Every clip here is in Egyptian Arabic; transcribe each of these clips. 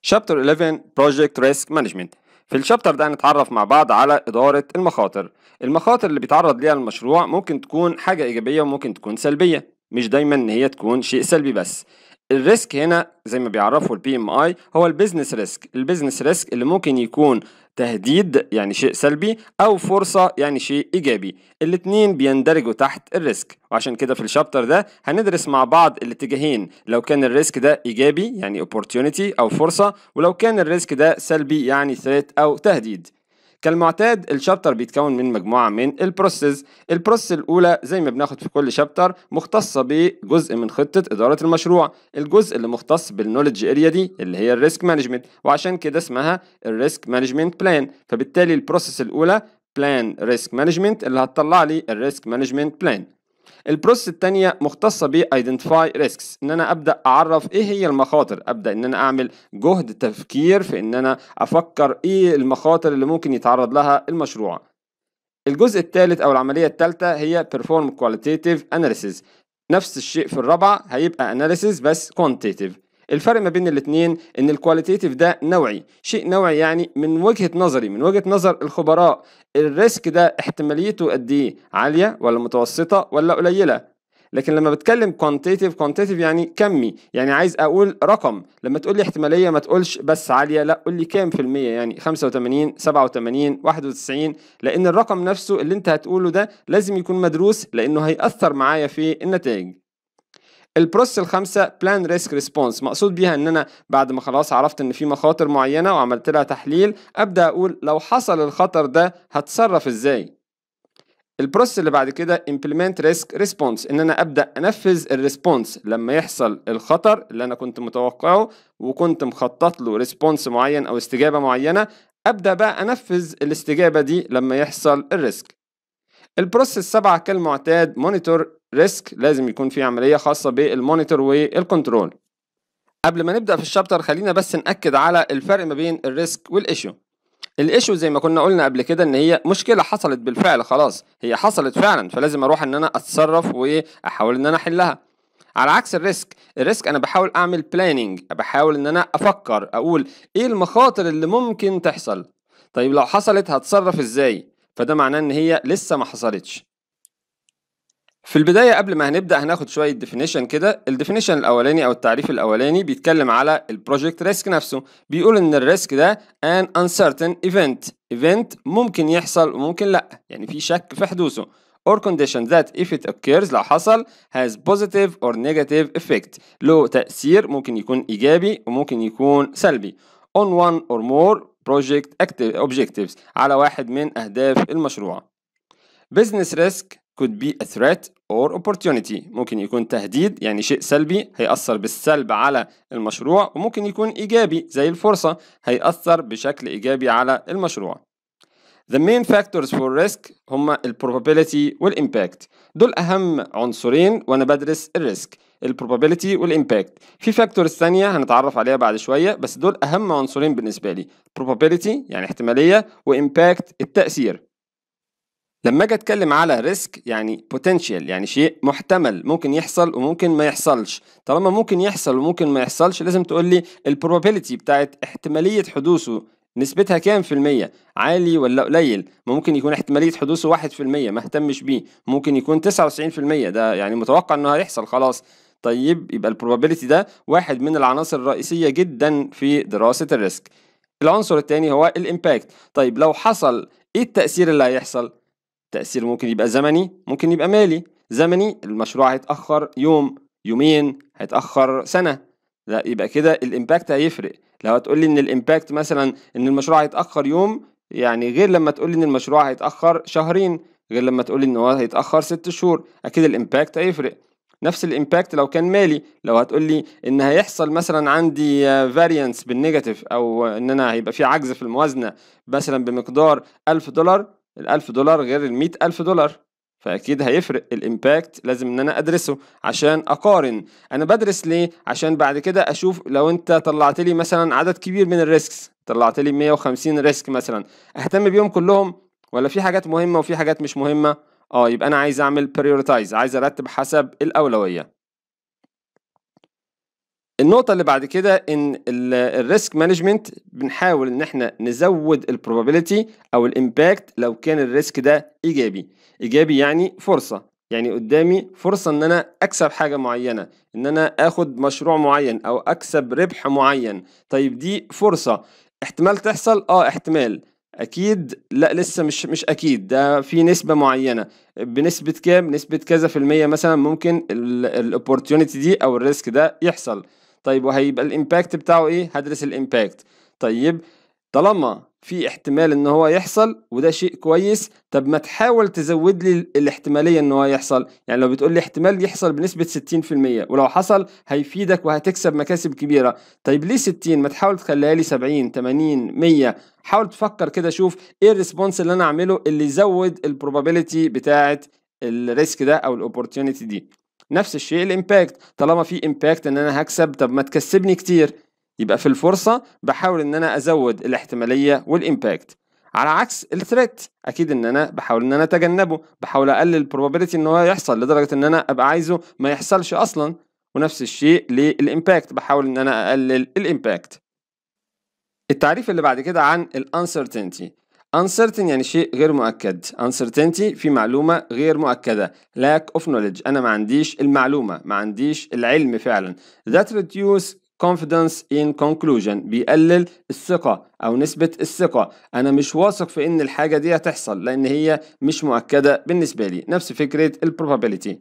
شابتر 11 بروجكت ريسك مانجمنت في الشابتر ده هنتعرف مع بعض على إدارة المخاطر المخاطر اللي بيتعرض ليها المشروع ممكن تكون حاجة إيجابية وممكن تكون سلبية مش دايما إن هي تكون شيء سلبي بس الريسك هنا زي ما بيعرفوا البي ام اي هو البيزنس ريسك البيزنس ريسك اللي ممكن يكون تهديد يعني شيء سلبي او فرصه يعني شيء ايجابي الاتنين بيندرجوا تحت الريسك وعشان كده في الشابتر ده هندرس مع بعض الاتجاهين لو كان الريسك ده ايجابي يعني opportunity او فرصه ولو كان الريسك ده سلبي يعني threat او تهديد كالمعتاد الشابتر بيتكون من مجموعة من البروسيس البروسيس الأولى زي ما بناخد في كل شابتر مختصة بجزء من خطة إدارة المشروع الجزء اللي مختص بالنولج اريا دي اللي هي الريسك مانجمنت وعشان كده اسمها الريسك مانجمنت بلان فبالتالي البروسيس الأولى بلان ريسك مانجمنت اللي هتطلع لي الريسك مانجمنت بلان البروسيس الثانيه مختصه ب identify risks ان انا ابدا اعرف ايه هي المخاطر ابدا ان انا اعمل جهد تفكير في ان انا افكر ايه المخاطر اللي ممكن يتعرض لها المشروع الجزء الثالث او العمليه الثالثه هي perform qualitative analysis نفس الشيء في الرابعه هيبقى analysis بس quantitative الفرق ما بين الاثنين ان الكواليتيتيف ده نوعي شيء نوعي يعني من وجهة نظري من وجهة نظر الخبراء الريسك ده احتماليته قد ايه عالية ولا متوسطة ولا قليلة لكن لما بتكلم كوانتيتيف كوانتيتيف يعني كمي يعني عايز اقول رقم لما تقول لي احتماليه ما تقولش بس عاليه لا قول لي كام في الميه يعني 85 87 91 لان الرقم نفسه اللي انت هتقوله ده لازم يكون مدروس لانه هيأثر معايا في النتائج البروسيس الخامسه بلان ريسك ريسبونس مقصود بيها ان انا بعد ما خلاص عرفت ان في مخاطر معينه وعملت لها تحليل ابدا اقول لو حصل الخطر ده هتصرف ازاي البروسيس اللي بعد كده implement risk response ان انا ابدا انفذ الريسبونس لما يحصل الخطر اللي انا كنت متوقعه وكنت مخطط له ريسبونس معين او استجابه معينه ابدا بقى انفذ الاستجابه دي لما يحصل الريسك البروسيس السبعه كالمعتاد مونيتور ريسك لازم يكون في عمليه خاصه بالمونيتور والكنترول قبل ما نبدا في الشابتر خلينا بس ناكد على الفرق ما بين الريسك والايشو الايشو زي ما كنا قلنا قبل كده ان هي مشكله حصلت بالفعل خلاص هي حصلت فعلا فلازم اروح ان انا اتصرف واحاول ان انا احلها على عكس الريسك الريسك انا بحاول اعمل بلاننج بحاول ان انا افكر اقول ايه المخاطر اللي ممكن تحصل طيب لو حصلت هتصرف ازاي فده معناه ان هي لسه ما حصلتش في البداية قبل ما هنبدأ هناخد شوية ديفينيشن كده الديفينيشن الأولاني أو التعريف الأولاني بيتكلم على البروجكت ريسك نفسه بيقول إن الريسك ده an uncertain event event ممكن يحصل وممكن لأ يعني في شك في حدوثه or condition that if it occurs لو حصل has positive or negative effect له تأثير ممكن يكون إيجابي وممكن يكون سلبي on one or more project objectives على واحد من أهداف المشروع business risk could be a threat or opportunity ممكن يكون تهديد يعني شيء سلبي هيأثر بالسلب على المشروع وممكن يكون إيجابي زي الفرصة هيأثر بشكل إيجابي على المشروع The main factors for risk هما ال probability وال impact دول أهم عنصرين وأنا بدرس الريسك ال probability وال impact في فاكتورز ثانية هنتعرف عليها بعد شوية بس دول أهم عنصرين بالنسبة لي probability يعني احتمالية و impact التأثير لما اجي اتكلم على ريسك يعني بوتنشال يعني شيء محتمل ممكن يحصل وممكن ما يحصلش طالما ممكن يحصل وممكن ما يحصلش لازم تقول لي البروبابيلتي بتاعت احتماليه حدوثه نسبتها كام في المية عالي ولا قليل ممكن يكون احتمالية حدوثه واحد في المية ما اهتمش بيه ممكن يكون تسعة وتسعين في المية ده يعني متوقع انه هيحصل خلاص طيب يبقى البروبابيلتي ده واحد من العناصر الرئيسية جدا في دراسة الريسك العنصر الثاني هو الامباكت طيب لو حصل ايه التأثير اللي هيحصل التأثير ممكن يبقى زمني ممكن يبقى مالي زمني المشروع هيتأخر يوم يومين هيتأخر سنة لا يبقى كده الامباكت هيفرق لو هتقول لي ان الامباكت مثلا ان المشروع هيتأخر يوم يعني غير لما تقول لي ان المشروع هيتأخر شهرين غير لما تقول لي ان هو هيتأخر ست شهور اكيد الامباكت هيفرق نفس الامباكت لو كان مالي لو هتقول لي ان هيحصل مثلا عندي فاريانس بالنيجاتيف او ان انا هيبقى في عجز في الموازنه مثلا بمقدار 1000 دولار الألف دولار غير المية ألف دولار فأكيد هيفرق الإمباكت لازم إن أنا أدرسه عشان أقارن أنا بدرس ليه عشان بعد كده أشوف لو أنت طلعت لي مثلا عدد كبير من الريسكس طلعت لي 150 ريسك مثلا أهتم بيهم كلهم ولا في حاجات مهمة وفي حاجات مش مهمة اه يبقى أنا عايز أعمل prioritize عايز أرتب حسب الأولوية النقطة اللي بعد كده إن الريسك مانجمنت بنحاول إن إحنا نزود البروبابيلتي أو الإمباكت لو كان الريسك ده إيجابي، إيجابي يعني فرصة، يعني قدامي فرصة إن أنا أكسب حاجة معينة، إن أنا آخد مشروع معين أو أكسب ربح معين، طيب دي فرصة احتمال تحصل؟ آه احتمال، أكيد لأ لسه مش مش أكيد ده في نسبة معينة بنسبة كام؟ نسبة كذا في المية مثلا ممكن الأوبورتيونيتي دي أو الريسك ده يحصل. طيب وهيبقى الامباكت بتاعه ايه هدرس الامباكت طيب طالما في احتمال ان هو يحصل وده شيء كويس طب ما تحاول تزود لي الاحتماليه ان هو يحصل يعني لو بتقول لي احتمال يحصل بنسبه 60% ولو حصل هيفيدك وهتكسب مكاسب كبيره طيب ليه 60 ما تحاول تخليها لي 70 80 100 حاول تفكر كده شوف ايه الريسبونس اللي انا اعمله اللي يزود البروبابيلتي بتاعه الريسك ده او الاوبورتيونيتي دي نفس الشيء الامباكت طالما في امباكت ان انا هكسب طب ما تكسبني كتير يبقى في الفرصة بحاول ان انا ازود الاحتمالية والامباكت على عكس الثريت اكيد ان انا بحاول ان انا اتجنبه بحاول اقلل البروبابيلتي ان هو يحصل لدرجة ان انا ابقى عايزه ما يحصلش اصلا ونفس الشيء للامباكت بحاول ان انا اقلل الامباكت التعريف اللي بعد كده عن الانسرتينتي uncertain يعني شيء غير مؤكد uncertainty في معلومة غير مؤكدة lack of knowledge أنا ما عنديش المعلومة ما عنديش العلم فعلا that reduce confidence in conclusion بيقلل الثقة أو نسبة الثقة أنا مش واثق في إن الحاجة دي هتحصل لأن هي مش مؤكدة بالنسبة لي نفس فكرة ال probability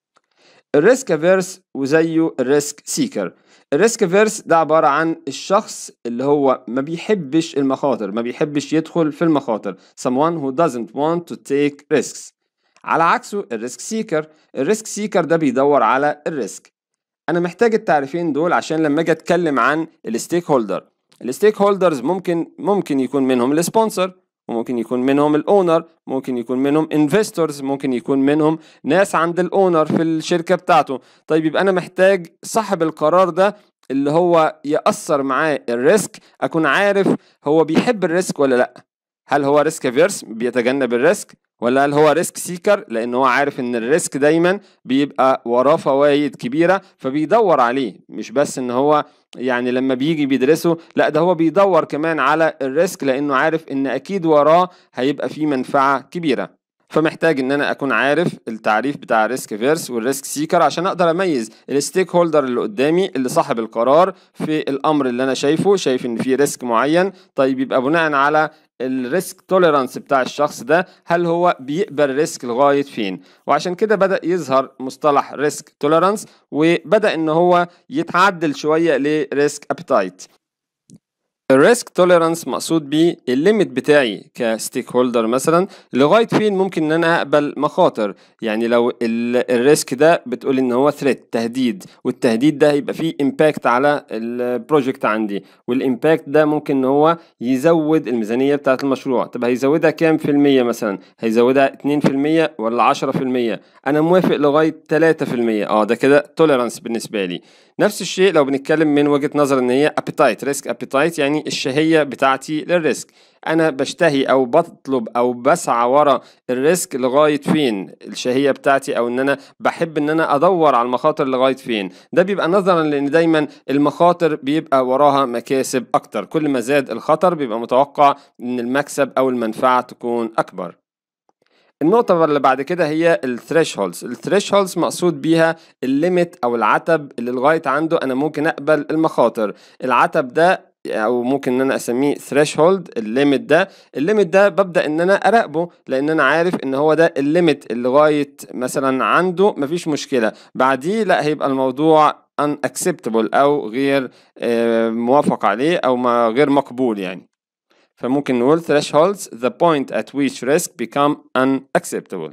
الريسك افيرس وزيه الريسك سيكر الريسك فيرس ده عبارة عن الشخص اللي هو ما بيحبش المخاطر ما بيحبش يدخل في المخاطر someone who doesn't want to take risks على عكسه الريسك سيكر الريسك سيكر ده بيدور على الريسك انا محتاج التعريفين دول عشان لما اجي اتكلم عن الستيك هولدر الستيك هولدرز ممكن ممكن يكون منهم السبونسر وممكن يكون منهم الاونر ممكن يكون منهم انفستورز ممكن يكون منهم ناس عند الاونر في الشركه بتاعته طيب يبقى انا محتاج صاحب القرار ده اللي هو يأثر معاه الريسك اكون عارف هو بيحب الريسك ولا لا هل هو ريسك فيرس بيتجنب الريسك ولا هل هو ريسك سيكر لان هو عارف ان الريسك دايما بيبقى وراه فوائد كبيره فبيدور عليه مش بس ان هو يعني لما بيجي بيدرسه لا ده هو بيدور كمان على الريسك لانه عارف ان اكيد وراه هيبقى فيه منفعه كبيره فمحتاج ان انا اكون عارف التعريف بتاع الريسك فيرس والريسك سيكر عشان اقدر اميز الستيك هولدر اللي قدامي اللي صاحب القرار في الامر اللي انا شايفه شايف ان في ريسك معين طيب يبقى بناء على الريسك توليرانس بتاع الشخص ده هل هو بيقبل ريسك لغايه فين وعشان كده بدا يظهر مصطلح ريسك توليرانس وبدا ان هو يتعدل شويه لريسك ابيتايت الريسك توليرانس مقصود بيه الليميت بتاعي كستيك هولدر مثلا لغايه فين ممكن ان انا اقبل مخاطر يعني لو الريسك ده بتقول ان هو ثريت تهديد والتهديد ده هيبقى فيه امباكت على البروجكت عندي والامباكت ده ممكن ان هو يزود الميزانيه بتاعه المشروع طب هيزودها كام في الميه مثلا هيزودها 2% ولا 10% انا موافق لغايه 3% اه ده كده توليرانس بالنسبه لي نفس الشيء لو بنتكلم من وجهه نظر ان هي ابيتايت ريسك ابيتايت يعني الشهيه بتاعتي للريسك انا بشتهي او بطلب او بسعى ورا الريسك لغايه فين الشهيه بتاعتي او ان انا بحب ان انا ادور على المخاطر لغايه فين ده بيبقى نظرا لان دايما المخاطر بيبقى وراها مكاسب اكتر كل ما زاد الخطر بيبقى متوقع ان المكسب او المنفعه تكون اكبر النقطة اللي بعد كده هي الثريشولدز الثريشولدز مقصود بيها الليميت او العتب اللي لغاية عنده انا ممكن اقبل المخاطر العتب ده او ممكن ان انا اسميه ثريشولد الليميت ده الليميت ده ببدا ان انا اراقبه لان انا عارف ان هو ده الليميت اللي لغايه مثلا عنده مفيش مشكله بعديه لا هيبقى الموضوع unacceptable او غير موافق عليه او ما غير مقبول يعني فممكن نقول thresholds the point at which risk become unacceptable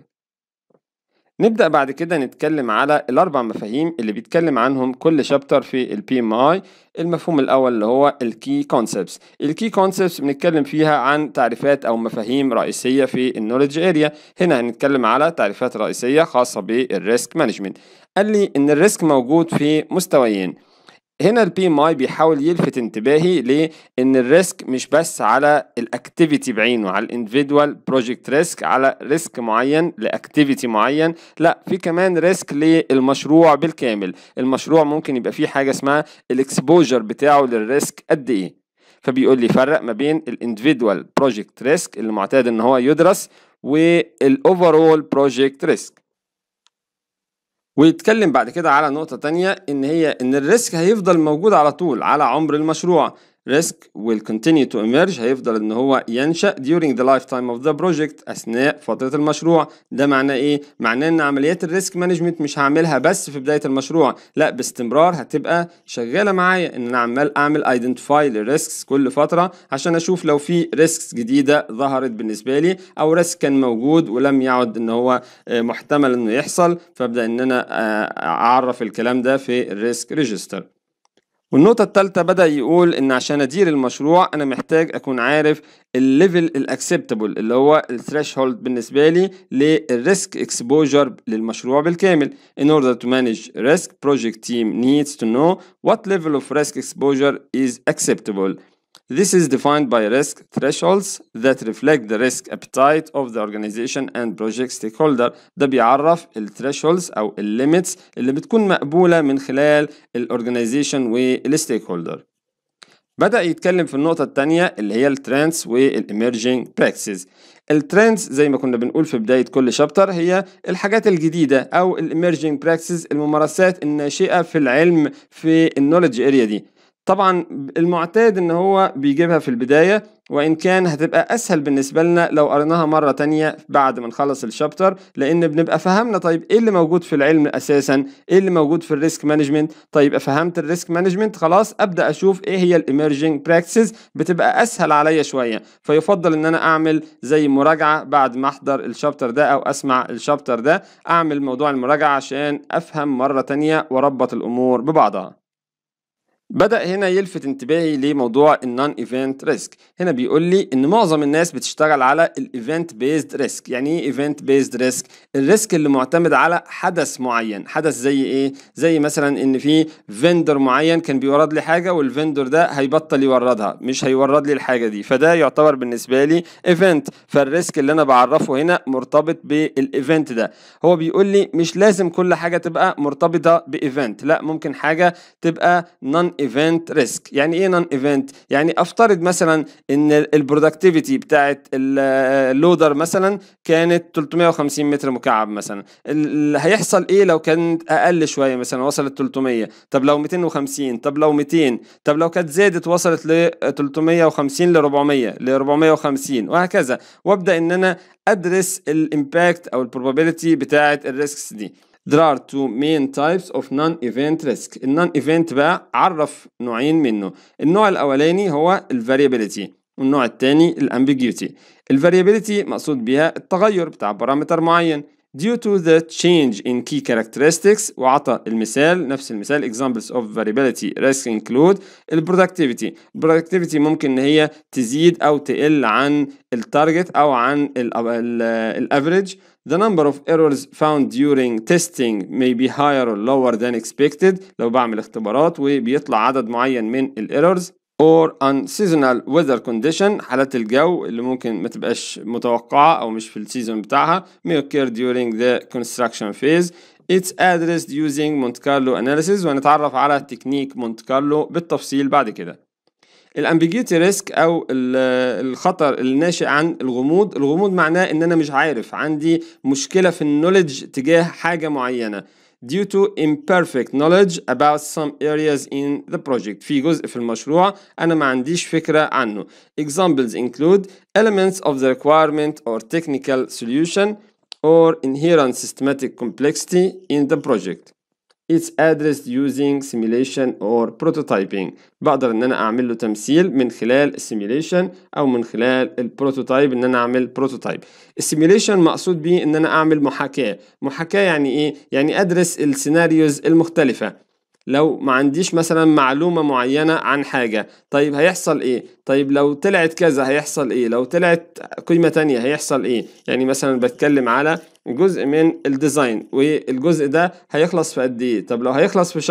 نبدأ بعد كده نتكلم على الأربع مفاهيم اللي بيتكلم عنهم كل شابتر في ال PMI المفهوم الأول اللي هو الكي كونسبتس الكي كونسبتس بنتكلم فيها عن تعريفات أو مفاهيم رئيسية في النولج اريا هنا هنتكلم على تعريفات رئيسية خاصة بالريسك مانجمنت قال لي إن الريسك موجود في مستويين هنا البي ام اي بيحاول يلفت انتباهي لان الريسك مش بس على الاكتيفيتي بعينه على الاندفيدوال بروجكت ريسك على ريسك معين لاكتيفيتي معين لا في كمان ريسك للمشروع بالكامل المشروع ممكن يبقى فيه حاجه اسمها الاكسبوجر بتاعه للريسك قد ايه فبيقول لي فرق ما بين الاندفيدوال بروجكت ريسك اللي معتاد ان هو يدرس والاوفرول بروجكت ريسك ويتكلم بعد كده على نقطة تانية إن هي إن الريسك هيفضل موجود على طول على عمر المشروع risk will continue to emerge هيفضل ان هو ينشأ during the lifetime of the project اثناء فترة المشروع ده معناه ايه؟ معناه ان عمليات الريسك مانجمنت مش هعملها بس في بداية المشروع لا باستمرار هتبقى شغالة معايا ان انا عمال اعمل identify للريسكس كل فترة عشان اشوف لو في ريسكس جديدة ظهرت بالنسبة لي او ريسك كان موجود ولم يعد ان هو محتمل انه يحصل فابدا ان انا اعرف الكلام ده في الريسك ريجستر والنقطة الثالثة بدأ يقول إن عشان أدير المشروع أنا محتاج أكون عارف الليفل الأكسبتابل اللي هو الثريشولد بالنسبة لي للريسك اكسبوجر للمشروع بالكامل. In order to manage risk, project team needs to know what level of risk exposure is acceptable. This is defined by risk thresholds that reflect the risk appetite of the organization and project stakeholder ده بيعرف ال thresholds أو ال limits اللي بتكون مقبولة من خلال ال organization وال stakeholder بدأ يتكلم في النقطة التانية اللي هي الترندز والإميرجينج براكسز الترندز زي ما كنا بنقول في بداية كل شابتر هي الحاجات الجديدة أو الإميرجينج براكسز الممارسات الناشئة في العلم في النولج اريا دي طبعا المعتاد ان هو بيجيبها في البداية وان كان هتبقى اسهل بالنسبة لنا لو قريناها مرة تانية بعد ما نخلص الشابتر لان بنبقى فهمنا طيب ايه اللي موجود في العلم اساسا ايه اللي موجود في الريسك مانجمنت طيب فهمت الريسك مانجمنت خلاص ابدا اشوف ايه هي الاميرجينج براكتسز بتبقى اسهل عليا شوية فيفضل ان انا اعمل زي مراجعة بعد ما احضر الشابتر ده او اسمع الشابتر ده اعمل موضوع المراجعة عشان افهم مرة تانية واربط الامور ببعضها بدأ هنا يلفت انتباهي لموضوع النون ايفنت ريسك هنا بيقول لي ان معظم الناس بتشتغل على الايفنت بيزد ريسك يعني ايه ايفنت بيزد ريسك الريسك اللي معتمد على حدث معين حدث زي ايه زي مثلا ان في فيندور معين كان بيورد لي حاجه والفيندور ده هيبطل يوردها مش هيورد لي الحاجه دي فده يعتبر بالنسبه لي ايفنت فالريسك اللي انا بعرفه هنا مرتبط بالايفنت ده هو بيقول لي مش لازم كل حاجه تبقى مرتبطه بايفنت لا ممكن حاجه تبقى نون ايفنت ريسك يعني ايه نون ايفنت يعني افترض مثلا ان البرودكتيفيتي بتاعت اللودر مثلا كانت 350 متر مكعب مثلا اللي هيحصل ايه لو كانت اقل شويه مثلا وصلت 300 طب لو 250 طب لو 200 طب لو كانت زادت وصلت ل 350 ل 400 ل 450 وهكذا وابدا ان انا ادرس الامباكت او البروبابيلتي بتاعت الريسكس دي There are two main types of non-event risk. ال non-event بقى عرف نوعين منه. النوع الأولاني هو ال variability والنوع الثاني ال ambiguity. ال variability مقصود بها التغير بتاع بارامتر معين. Due to the change in key characteristics وعطى المثال نفس المثال examples of variability risk include ال productivity. ال productivity ممكن إن هي تزيد أو تقل عن التارجت أو عن ال average. The number of errors found during testing may be higher or lower than expected لو بعمل اختبارات وبيطلع عدد معين من الايرورز or unseasonal weather condition حالات الجو اللي ممكن ما تبقاش متوقعة أو مش في السيزون بتاعها may occur during the construction phase It's addressed using Monte Carlo analysis ونتعرف على تكنيك مونت كارلو بالتفصيل بعد كده الامبيجيتي ريسك او الخطر الناشئ عن الغموض الغموض معناه ان انا مش عارف عندي مشكله في النولج تجاه حاجه معينه due to imperfect knowledge about some areas in the project في جزء في المشروع أنا ما عنديش فكرة عنه examples include elements of the requirement or technical solution or inherent systematic complexity in the project It's addressed using simulation or prototyping بقدر ان انا اعمل له تمثيل من خلال السيميليشن او من خلال البروتوتايب ان انا اعمل بروتوتايب السيميليشن مقصود بيه ان انا اعمل محاكاة محاكاة يعني ايه يعني ادرس السيناريوز المختلفة لو ما عنديش مثلا معلومة معينة عن حاجة طيب هيحصل ايه طيب لو طلعت كذا هيحصل ايه لو طلعت قيمة تانية هيحصل ايه يعني مثلا بتكلم على جزء من الديزاين والجزء ده هيخلص في قد ايه طب لو هيخلص في شهر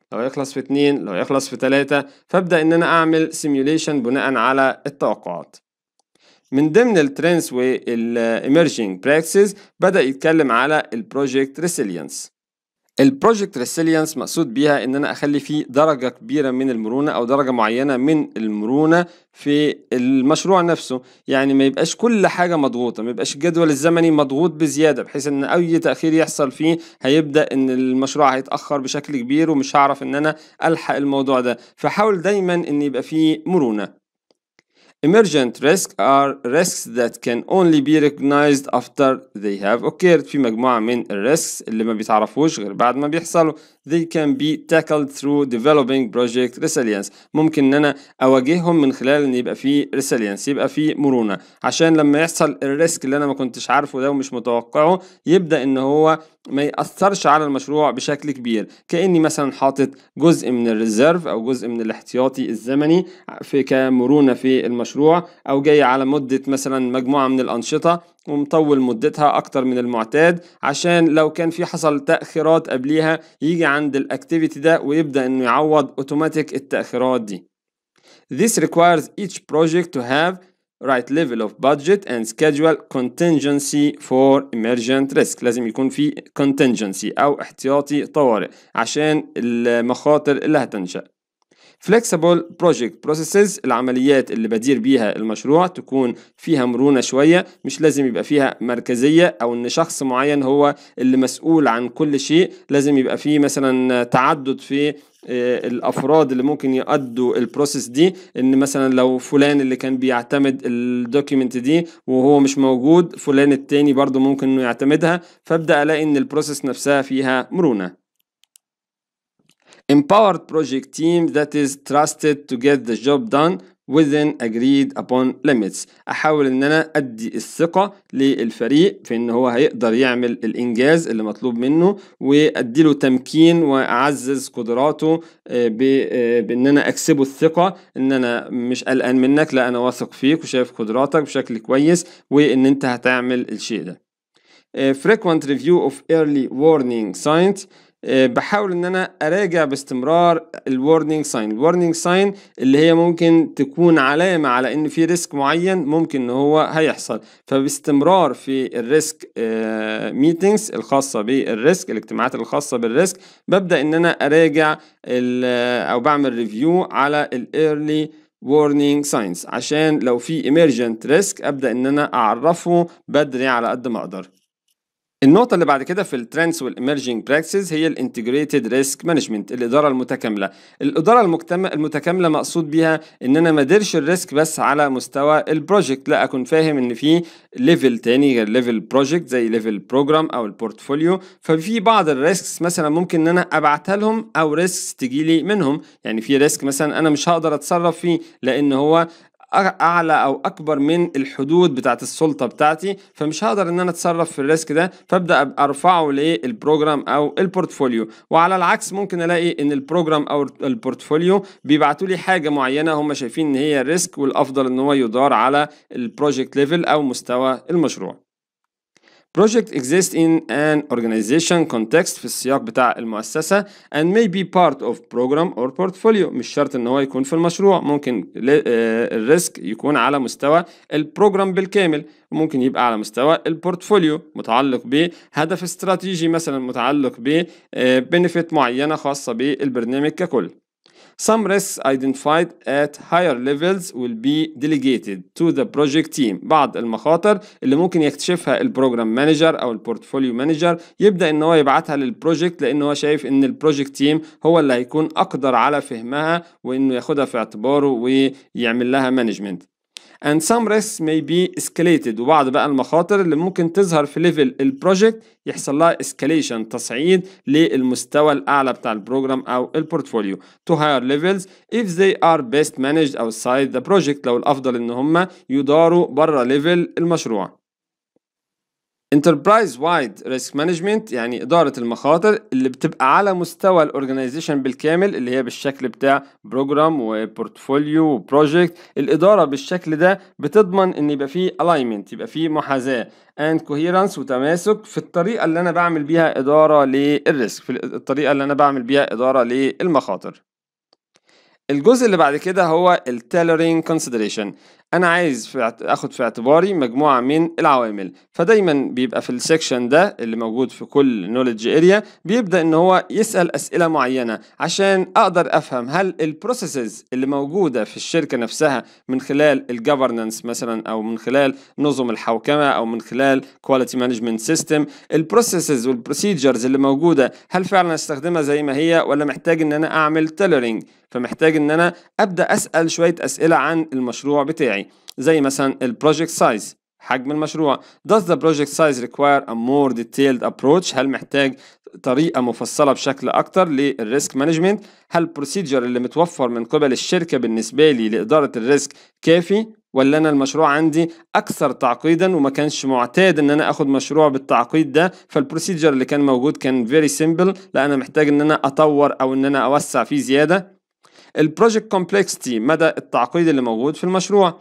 لو هيخلص في اتنين لو هيخلص في تلاتة فابدأ ان انا اعمل سيميوليشن بناء على التوقعات من ضمن الترندز والإيمرجينج براكسز بدأ يتكلم على البروجكت ريسيلينس البروجكت ريسيلينس مقصود بيها ان انا اخلي فيه درجه كبيره من المرونه او درجه معينه من المرونه في المشروع نفسه يعني ما يبقاش كل حاجه مضغوطه ما يبقاش الجدول الزمني مضغوط بزياده بحيث ان اي تاخير يحصل فيه هيبدا ان المشروع هيتاخر بشكل كبير ومش هعرف ان انا الحق الموضوع ده فحاول دايما ان يبقى فيه مرونه Emergent risks are risks that can only be recognized after they have occurred في مجموعة من الريسكس اللي ما بيتعرفوش غير بعد ما بيحصلوا they can be tackled through developing project resilience ممكن ان انا اواجههم من خلال ان يبقى في resilience يبقى في مرونة عشان لما يحصل الريسك اللي انا ما كنتش عارفه ده ومش متوقعه يبدأ ان هو ما يأثرش على المشروع بشكل كبير كأني مثلا حاطط جزء من الريزيرف أو جزء من الاحتياطي الزمني في كمرونة في المشروع أو جاي على مدة مثلا مجموعة من الأنشطة ومطول مدتها أكتر من المعتاد عشان لو كان في حصل تأخيرات قبليها يجي عند الأكتيفيتي ده ويبدأ إنه يعوض أوتوماتيك التأخيرات دي. This requires each project to have right level of budget and schedule contingency for emergent risk لازم يكون في contingency أو احتياطي طوارئ عشان المخاطر اللي هتنشأ flexible project processes العمليات اللي بدير بيها المشروع تكون فيها مرونة شوية مش لازم يبقى فيها مركزية أو إن شخص معين هو اللي مسؤول عن كل شيء لازم يبقى فيه مثلا تعدد في الافراد اللي ممكن يأدوا البروسيس دي ان مثلا لو فلان اللي كان بيعتمد الدوكيمنت دي وهو مش موجود فلان التاني برضو ممكن انه يعتمدها فابدا الاقي ان البروسيس نفسها فيها مرونه empowered project team that is trusted to get the job done within agreed upon limits احاول ان انا ادي الثقة للفريق في ان هو هيقدر يعمل الانجاز اللي مطلوب منه وادي له تمكين واعزز قدراته بان انا اكسبه الثقة ان انا مش قلقان منك لا انا واثق فيك وشايف قدراتك بشكل كويس وان انت هتعمل الشيء ده frequent review of early warning signs بحاول ان انا اراجع باستمرار الورنينج ساين الورنينج ساين اللي هي ممكن تكون علامة على ان في ريسك معين ممكن ان هو هيحصل فباستمرار في الريسك ميتينجز الخاصة بالريسك الاجتماعات الخاصة بالريسك ببدأ ان انا اراجع او بعمل ريفيو على الايرلي warning signs عشان لو في emergent risk ابدا ان انا اعرفه بدري على قد ما اقدر النقطة اللي بعد كده في الترندز والإمرجينج براكسز هي الانتجريتد ريسك مانجمنت الإدارة المتكاملة. الإدارة المتكاملة مقصود بيها إن أنا ما اديرش الريسك بس على مستوى البروجكت، لا أكون فاهم إن في ليفل تاني غير ليفل بروجكت زي ليفل بروجرام أو البورتفوليو، ففي بعض الريسكس مثلا ممكن إن أنا أبعتها لهم أو ريسكس تجيلي منهم، يعني في ريسك مثلا أنا مش هقدر أتصرف فيه لأن هو اعلى او اكبر من الحدود بتاعت السلطه بتاعتي فمش هقدر ان انا اتصرف في الريسك ده فابدا ارفعه للبروجرام او البورتفوليو وعلى العكس ممكن الاقي ان البروجرام او البورتفوليو بيبعتوا لي حاجه معينه هم شايفين ان هي ريسك والافضل ان هو يدار على البروجكت ليفل او مستوى المشروع Project exists in an organization context في السياق بتاع المؤسسة and may be part of program or portfolio مش شرط ان هو يكون في المشروع ممكن الريسك يكون على مستوى البروجرام بالكامل ممكن يبقى على مستوى البورتفوليو متعلق بهدف استراتيجي مثلا متعلق ببنفيت معينة خاصة بالبرنامج ككل Some risks identified at higher levels will be delegated to the project team. بعض المخاطر اللي ممكن يكتشفها البروجرام مانجر او البورتفوليو مانجر يبدا ان هو يبعتها للبروجكت لان هو شايف ان البروجكت تيم هو اللي هيكون اقدر على فهمها وانه ياخدها في اعتباره ويعمل لها مانجمنت. and some risks may be escalated وبعض بقى المخاطر اللي ممكن تظهر في ليفل البروجكت يحصل لها escalation تصعيد للمستوى الأعلى بتاع البروجرام أو البورتفوليو to higher levels if they are best managed outside the project لو الأفضل إن هم يداروا بره ليفل المشروع enterprise wide risk management يعني إدارة المخاطر اللي بتبقى على مستوى الأورجنايزيشن بالكامل اللي هي بالشكل بتاع بروجرام وبورتفوليو وبروجكت الإدارة بالشكل ده بتضمن إن يبقى فيه alignment يبقى فيه محاذاة and coherence وتماسك في الطريقة اللي أنا بعمل بيها إدارة للريسك في الطريقة اللي أنا بعمل بيها إدارة للمخاطر الجزء اللي بعد كده هو التailoring consideration انا عايز في اعت- اخد في اعتباري مجموعه من العوامل فدايما بيبقى في السكشن ده اللي موجود في كل نوليدج اريا بيبدا ان هو يسال اسئله معينه عشان اقدر افهم هل البروسيسز اللي موجوده في الشركه نفسها من خلال الجفرنانس مثلا او من خلال نظم الحوكمه او من خلال كواليتي مانجمنت سيستم البروسيسز والبروسيجرز اللي موجوده هل فعلا استخدمها زي ما هي ولا محتاج ان انا اعمل تيلرنج فمحتاج ان انا ابدا اسال شويه اسئله عن المشروع بتاعي زي مثلا البروجكت سايز حجم المشروع does the project size require a more detailed approach هل محتاج طريقة مفصلة بشكل أكتر للريسك مانجمنت هل البروسيجر اللي متوفر من قبل الشركة بالنسبة لي لإدارة الريسك كافي ولا أنا المشروع عندي أكثر تعقيدا وما كانش معتاد إن أنا أخد مشروع بالتعقيد ده فالبروسيجر اللي كان موجود كان very simple لا أنا محتاج إن أنا أطور أو إن أنا أوسع فيه زيادة البروجكت كومبلكسيتي مدى التعقيد اللي موجود في المشروع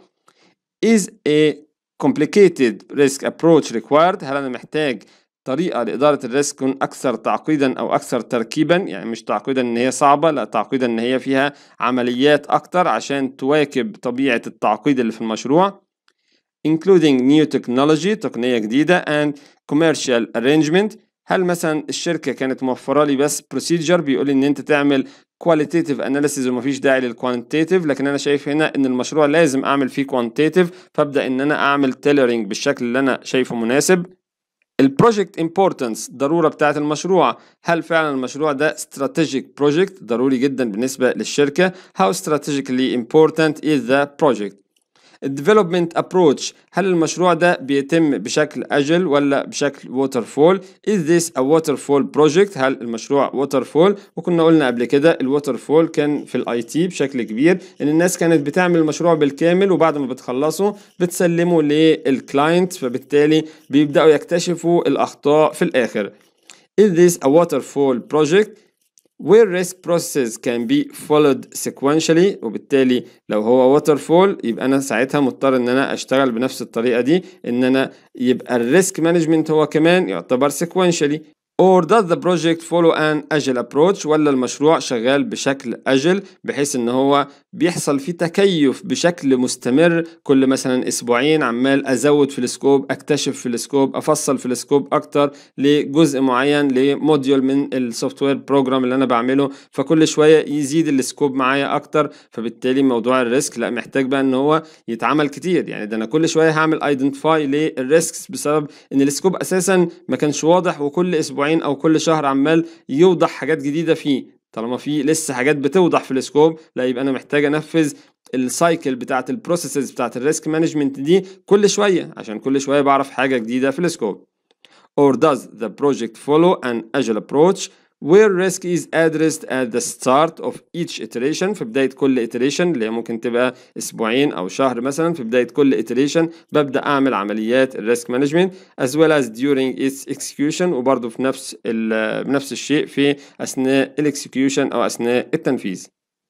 is a complicated risk approach required هل انا محتاج طريقة لإدارة الريسك تكون أكثر تعقيدا أو أكثر تركيبا يعني مش تعقيدا إن هي صعبة لا تعقيدا إن هي فيها عمليات أكتر عشان تواكب طبيعة التعقيد اللي في المشروع including new technology تقنية جديدة and commercial arrangement هل مثلا الشركة كانت موفرة لي بس procedure بيقول لي إن أنت تعمل qualitative analysis ومفيش داعي للquantitative لكن أنا شايف هنا إن المشروع لازم أعمل فيه quantitative فأبدأ إن أنا أعمل tailoring بالشكل اللي أنا شايفه مناسب البروجكت امبورتنس ضروره بتاعه المشروع هل فعلا المشروع ده strategic project ضروري جدا بالنسبه للشركه how strategically important is the project الديفلوبمنت ابروتش هل المشروع ده بيتم بشكل اجل ولا بشكل ووتر فول is this a waterfall project هل المشروع ووتر فول وكنا قلنا قبل كده الووتر فول كان في الاي تي بشكل كبير ان الناس كانت بتعمل المشروع بالكامل وبعد ما بتخلصه بتسلمه للكلاينت فبالتالي بيبداوا يكتشفوا الاخطاء في الاخر is this a waterfall project where risk processes can be followed sequentially وبالتالي لو هو waterfall يبقى انا ساعتها مضطر ان انا اشتغل بنفس الطريقه دي ان انا يبقى الريسك مانجمنت هو كمان يعتبر sequentially or does the project follow an agile approach ولا المشروع شغال بشكل اجل بحيث ان هو بيحصل فيه تكيف بشكل مستمر كل مثلا اسبوعين عمال ازود في السكوب اكتشف في السكوب افصل في السكوب اكتر لجزء معين لموديول من السوفت وير بروجرام اللي انا بعمله فكل شويه يزيد السكوب معايا اكتر فبالتالي موضوع الريسك لا محتاج بقى ان هو يتعمل كتير يعني ده انا كل شويه هعمل ايدنتيفاي للريسكس بسبب ان السكوب اساسا ما كانش واضح وكل اسبوعين او كل شهر عمال يوضح حاجات جديده فيه طالما في لسه حاجات بتوضح في السكوب لا يبقى انا محتاج انفذ السايكل بتاعت البروسيسز بتاعت الريسك مانجمنت دي كل شويه عشان كل شويه بعرف حاجه جديده في السكوب or does the project follow an agile approach where risk is addressed at the start of each iteration في بداية كل iteration اللي هي ممكن تبقى أسبوعين أو شهر مثلا في بداية كل iteration ببدأ أعمل عمليات الريسك مانجمنت as well as during its execution وبرضه في نفس بنفس الشيء في أثناء الاكسكيوشن أو أثناء التنفيذ.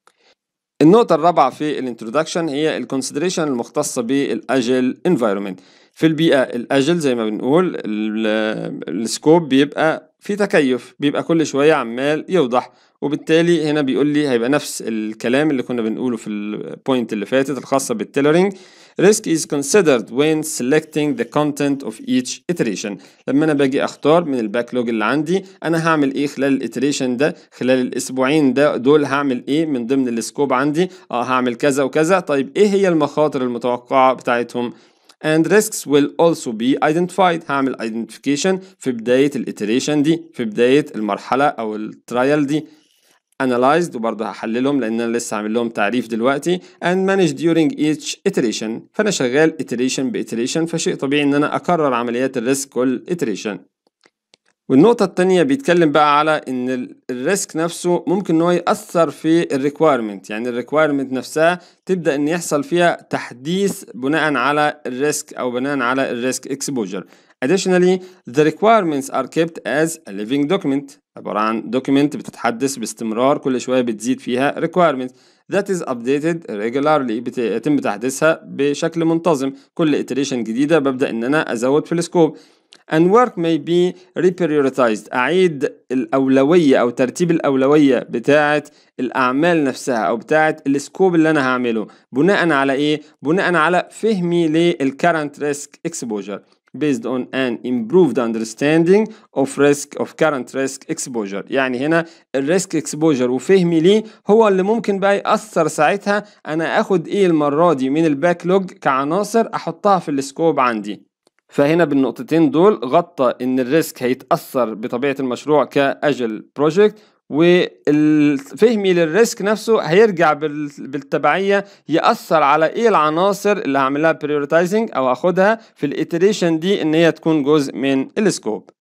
النقطة الرابعة في الانترودكشن هي الكونسيدريشن المختصة بالاجل انفايرمنت في البيئة الاجل زي ما بنقول السكوب بيبقى في تكيف بيبقى كل شوية عمال يوضح وبالتالي هنا بيقول لي هيبقى نفس الكلام اللي كنا بنقوله في البوينت اللي فاتت الخاصة بالتيلرينج risk is considered when selecting the content of each iteration لما انا باجي اختار من الباكلوج اللي عندي انا هعمل ايه خلال الاتريشن ده خلال الاسبوعين ده دول هعمل ايه من ضمن السكوب عندي اه هعمل كذا وكذا طيب ايه هي المخاطر المتوقعة بتاعتهم and risks will also be identified هعمل identification في بداية الاتريشن دي في بداية المرحلة أو الترايل دي analyzed وبرضه هحللهم لأن أنا لسه عامل لهم تعريف دلوقتي and managed during each iteration فأنا شغال iteration ب iteration فشيء طبيعي إن أنا أكرر عمليات الريسك كل iteration والنقطة التانية بيتكلم بقى على إن الريسك نفسه ممكن إن هو يأثر في الريكوايرمنت يعني الريكوايرمنت نفسها تبدأ إن يحصل فيها تحديث بناء على الريسك أو بناء على الريسك اكسبوجر Additionally, the requirements are kept as a living document عبارة عن document بتتحدث باستمرار كل شوية بتزيد فيها requirements that is updated regularly بيتم تحديثها بشكل منتظم كل iteration جديدة ببدأ إن أنا أزود في السكوب and work may be reprioritized أعيد الأولوية أو ترتيب الأولوية بتاعة الأعمال نفسها أو بتاعة السكوب اللي أنا هعمله بناء على إيه؟ بناء على فهمي للcurrent risk exposure based on an improved understanding of risk of current risk exposure يعني هنا الريسك اكسبوجر وفهمي ليه هو اللي ممكن بقى يأثر ساعتها أنا آخد إيه المرة دي من الباك لوج كعناصر أحطها في السكوب عندي فهنا بالنقطتين دول غطى ان الريسك هيتاثر بطبيعه المشروع كاجل بروجكت وفهمي للريسك نفسه هيرجع بالتبعيه ياثر على ايه العناصر اللي هعملها بريورتايزنج او اخدها في الاتريشن دي ان هي تكون جزء من السكوب